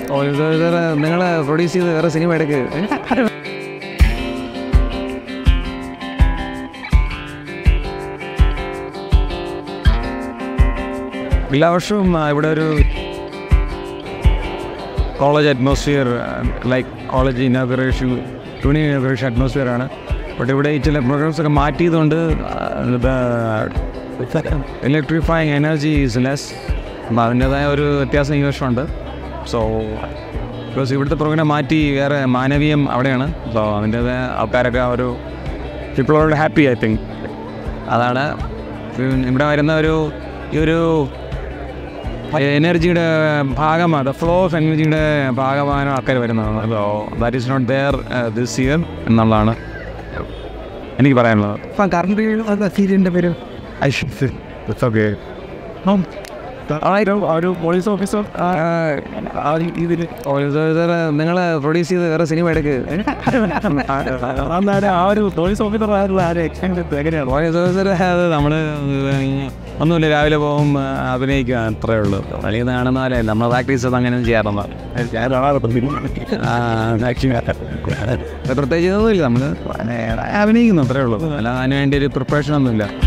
ഓ ഇത് നിങ്ങൾ പ്രൊഡ്യൂസ് ചെയ്ത് വേറെ സിനിമ എടുക്ക് എല്ലാ വർഷവും ആ, ഇവിടെ ഒരു college atmosphere like college inauguration ടൂണി ഇനാഗുറേഷൻ അറ്റ്മോസ്ഫിയർ ആണ് ബട്ട് ഇവിടെ ഈ ചില പ്രോഗ്രാംസ് ഒക്കെ മാറ്റിയതുകൊണ്ട് ഇലക്ട്രിഫൈങ് എനർജി ഈസ് ലെസ് അപ്പം അതിൻ്റെതായ ഒരു വ്യത്യാസം ഈ വർഷമുണ്ട് സോ ബിക്കോസ് ഇവിടുത്തെ പ്രോഗ്രാം മാറ്റി വേറെ മാനവീയം അവിടെയാണ് സോ അതിൻ്റെതായ ആൾക്കാരൊക്കെ ആ ഒരു people are happy I think അതാണ് ഇവിടെ വരുന്ന ഒരു ഈ ഒരു എനർജിയുടെ ഭാഗമാണ് ഫ്ലോ ഓഫ് എനർജിയുടെ ഭാഗമാണ് ആൾക്കാർ വരുന്നത് so that is not there this year എന്നുള്ളതാണ് എനിക്ക് പറയാനുള്ളത് ഇപ്പം കറണ്ട് സീരിയലിൻ്റെ പേര് ഓക്കെ ഒരു പോലീസ് ഓഫീസർ ഇതിൽ നിങ്ങൾ പ്രൊഡ്യൂസ് ചെയ്ത് വേറെ സിനിമ എടുക്ക് അന്നാണ് ആ ഒരു പോലീസ് ഓഫീസർ ആയിട്ടുള്ള ആ ഒരു എക്സ്പീരിയൻസ് എങ്ങനെയാണ് ഓരോരുത്തർ അത് നമ്മൾ ഒന്നുമില്ല രാവിലെ പോകും അഭിനയിക്കുക അത്രേ ഉള്ളൂ കളി കാണുന്നാലേ നമ്മൾ പ്രാക്ടീസ് ചെയ്ത് അങ്ങനെ ചെയ്യാറുണ്ട് പ്രത്യേകിച്ച് ഒന്നുമില്ല നമ്മൾ അഭിനയിക്കുന്നു അത്രേ ഉള്ളൂ അല്ല അതിന് വേണ്ടി ഒരു പ്രിപ്പറേഷൻ ഒന്നുമില്ല